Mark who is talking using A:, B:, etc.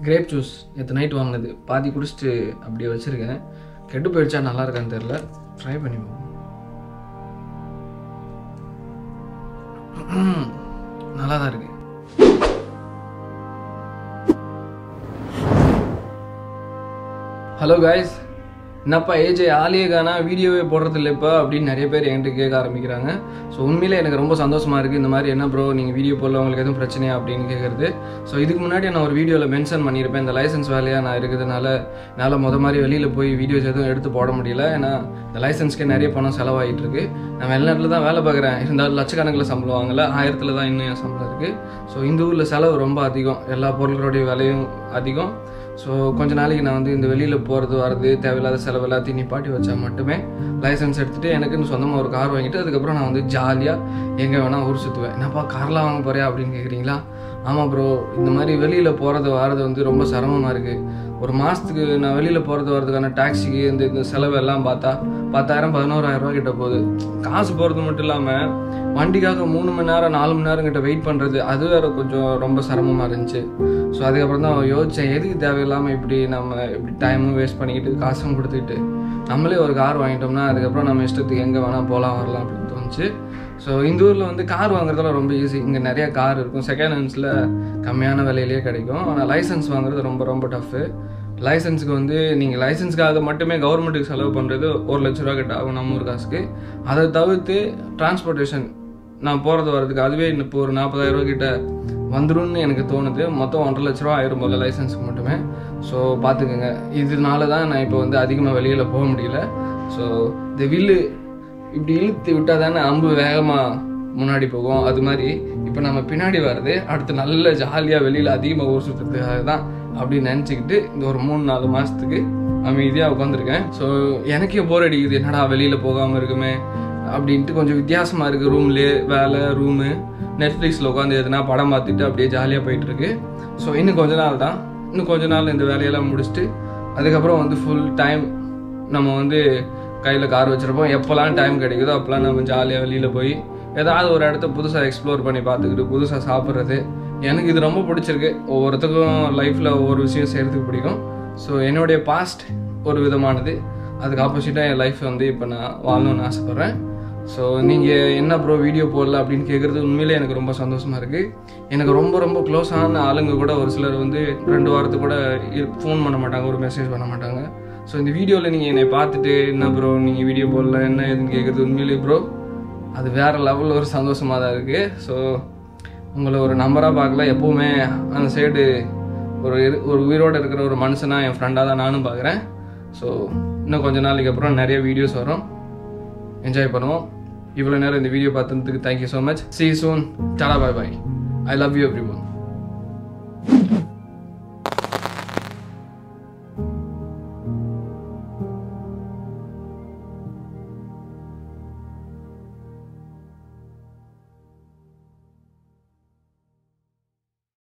A: grape juice நேற்று night வாங்கினது பாதி குடிச்சிட்டு அப்படியே வச்சுருக்கேன் கெட்டு போயிடுச்சா நல்லா இருக்கான்னு தெரில ட்ரை பண்ணி பார்ப்போம் நல்லா தான் இருக்கு ஹலோ காய்ஸ் என்னப்பா ஏஜே ஆலியே காணா வீடியோவே போடுறது இல்லைப்பா அப்படின்னு நிறைய பேர் என்கிட்ட கேட்க ஆரம்பிக்கிறாங்க ஸோ உண்மையிலே எனக்கு ரொம்ப சந்தோஷமா இருக்குது இந்த மாதிரி என்ன ப்ரோ நீங்கள் வீடியோ போடல உங்களுக்கு எதுவும் பிரச்சனையா அப்படின்னு கேட்குறது ஸோ இதுக்கு முன்னாடி நான் ஒரு வீடியோவில் மென்ஷன் பண்ணியிருப்பேன் இந்த லைசன்ஸ் வேலையாக நான் இருக்கிறதுனால என்னால் முத மாதிரி வெளியில் போய் வீடியோஸ் எதுவும் எடுத்து போட முடியல ஏன்னா இந்த லைசன்ஸ்க்கே நிறைய பணம் செலவாகிட்டு இருக்கு நான் வெளிநாட்டில் தான் வேலை பார்க்குறேன் இருந்தாலும் லட்சக்கணக்கில் சம்பளம் வாங்கல ஆயிரத்தில் தான் இன்னும் என் சம்பளம் இருக்குது ஸோ இந்த ஊரில் செலவு ரொம்ப அதிகம் எல்லா பொருட்களுடைய விலையும் அதிகம் ஸோ கொஞ்ச நாளைக்கு நான் வந்து இந்த வெளியில் போகிறது வரது தேவையில்லாத செலவு எல்லாத்தையும் நிப்பாட்டி வச்சா மட்டுமே லைசன்ஸ் எடுத்துகிட்டு எனக்குன்னு சொந்தமாக ஒரு கார் வாங்கிட்டு அதுக்கப்புறம் நான் வந்து ஜாலியாக எங்கே வேணால் ஊர் சுற்றுவேன் என்னப்பா கார்லாம் வாங்க போறியா அப்படின்னு கேட்குறீங்களா ஆமாம் ப்ரோ இந்த மாதிரி வெளியில் போகிறது வரது வந்து ரொம்ப சிரமமாக இருக்குது ஒரு மாதத்துக்கு நான் வெளியில் போகிறது வரதுக்கான டாக்ஸிக்கு இந்த இந்த செலவு எல்லாம் பார்த்தா பத்தாயிரம் பதினோராயிரம் ரூபா கிட்ட போகுது காசு போகிறது மட்டும் இல்லாமல் வண்டிக்காக மூணு மணி நேரம் நாலு மணி நேரம் கிட்ட வெயிட் பண்ணுறது அது வேற கொஞ்சம் ரொம்ப சிரமமாக இருந்துச்சு ஸோ அதுக்கப்புறம் தான் யோசித்தேன் எதுக்கு தேவையில்லாமல் இப்படி நம்ம இப்படி டைமும் வேஸ்ட் பண்ணிக்கிட்டு காசும் கொடுத்துக்கிட்டு நம்மளே ஒரு கார் வாங்கிட்டோம்னா அதுக்கப்புறம் நம்ம இஷ்டத்துக்கு எங்கே வேணால் போகலாம் வரலாம் அப்படின்னு தோணுச்சு ஸோ இந்த ஊரில் வந்து கார் வாங்குறதுலாம் ரொம்ப ஈஸி இங்கே நிறைய கார் இருக்கும் செகண்ட் ஹேண்ட்ஸில் கம்மியான விலையிலேயே கிடைக்கும் ஆனால் லைசன்ஸ் வாங்குறது ரொம்ப ரொம்ப டஃப்பு லைசன்ஸுக்கு வந்து நீங்கள் லைசன்ஸ்க்காக மட்டுமே கவர்மெண்ட்டுக்கு செலவு பண்ணுறது ஒரு லட்ச ரூபா கிட்ட ஆகும் நம்ம ஊர் காசுக்கு அதை தவிர்த்து டிரான்ஸ்போர்ட்டேஷன் நான் போகிறது வரதுக்கு அதுவே இப்போ ஒரு நாற்பதாயிரம் ரூபா கிட்ட வந்துரும்னு எனக்கு தோணுது மொத்தம் ஒன்றரை லட்ச ரூபா ஆயிரும் போல லைசன்ஸுக்கு மட்டுமே ஸோ பார்த்துக்கோங்க இதனால தான் நான் இப்போ வந்து அதிகமாக வெளியில் போக முடியல ஸோ இந்த வில்லு இப்படி இழுத்து விட்டால் தானே அம்பு வேகமாக முன்னாடி போகும் அது மாதிரி இப்போ நம்ம பின்னாடி வர்றது அடுத்து நல்ல ஜாலியாக வெளியில் அதிகமாக ஊர் சுற்றுறதுக்காக தான் அப்படின்னு நினச்சிக்கிட்டு இந்த ஒரு மூணு நாலு மாதத்துக்கு அமைதியாக உட்காந்துருக்கேன் ஸோ எனக்கே போர் அடிக்குது என்னடா வெளியில் போகாமல் இருக்குமே அப்படின்ட்டு கொஞ்சம் வித்தியாசமாக இருக்குது ரூம்லேயே வேலை ரூமு நெட்ஃப்ளிக்ஸில் உட்காந்து எதுனா படம் பார்த்துட்டு அப்படியே ஜாலியாக போயிட்டுருக்கு ஸோ இன்னும் கொஞ்ச நாள் தான் இன்னும் கொஞ்ச நாள் இந்த வேலையெல்லாம் முடிச்சுட்டு அதுக்கப்புறம் வந்து ஃபுல் டைம் நம்ம வந்து கையில் கார் வச்சுருப்போம் எப்போல்லாம் டைம் கிடைக்குதோ அப்போல்லாம் நம்ம ஜாலியாக வெளியில் போய் ஏதாவது ஒரு இடத்த புதுசாக எக்ஸ்ப்ளோர் பண்ணி பார்த்துக்கிட்டு புதுசாக சாப்பிட்றது எனக்கு இது ரொம்ப பிடிச்சிருக்கு ஒவ்வொருத்தருக்கும் லைஃப்பில் ஒவ்வொரு விஷயம் செய்கிறதுக்கு பிடிக்கும் ஸோ என்னுடைய பாஸ்ட் ஒரு விதமானது அதுக்கு ஆப்போசிட்டாக என் லைஃப் வந்து இப்போ நான் வாழணும்னு ஆசைப்பட்றேன் ஸோ நீங்கள் என்ன ப்ரோ வீடியோ போடல அப்படின்னு கேட்குறது உண்மையிலே எனக்கு ரொம்ப சந்தோஷமாக இருக்குது எனக்கு ரொம்ப ரொம்ப க்ளோஸான ஆளுங்க கூட ஒரு சிலர் வந்து ரெண்டு வாரத்துக்கு கூட ஃபோன் பண்ண மாட்டாங்க ஒரு மெசேஜ் பண்ண மாட்டாங்க ஸோ இந்த வீடியோவில் நீங்கள் என்னை பார்த்துட்டு என்ன ப்ரோ நீங்கள் வீடியோ போடல என்ன ஏதுன்னு கேட்குறது உண்மையிலே ப்ரோ அது வேறு லெவலில் ஒரு சந்தோஷமாக தான் இருக்குது ஸோ உங்களை ஒரு நம்பராக பார்க்கல எப்போவுமே அந்த சைடு ஒரு இரு- ஒரு உயிரோடு இருக்கிற ஒரு மனுஷனாக என் ஃப்ரெண்டாக தான் நானும் பார்க்குறேன் ஸோ இன்னும் கொஞ்ச நாளைக்கு அப்புறம் நிறைய வீடியோஸ் வரும் என்ஜாய் பண்ணுவோம் இவ்வளோ நேரம் இந்த வீடியோ பார்த்ததுக்கு thank you so much see soon tata bye bye I love you every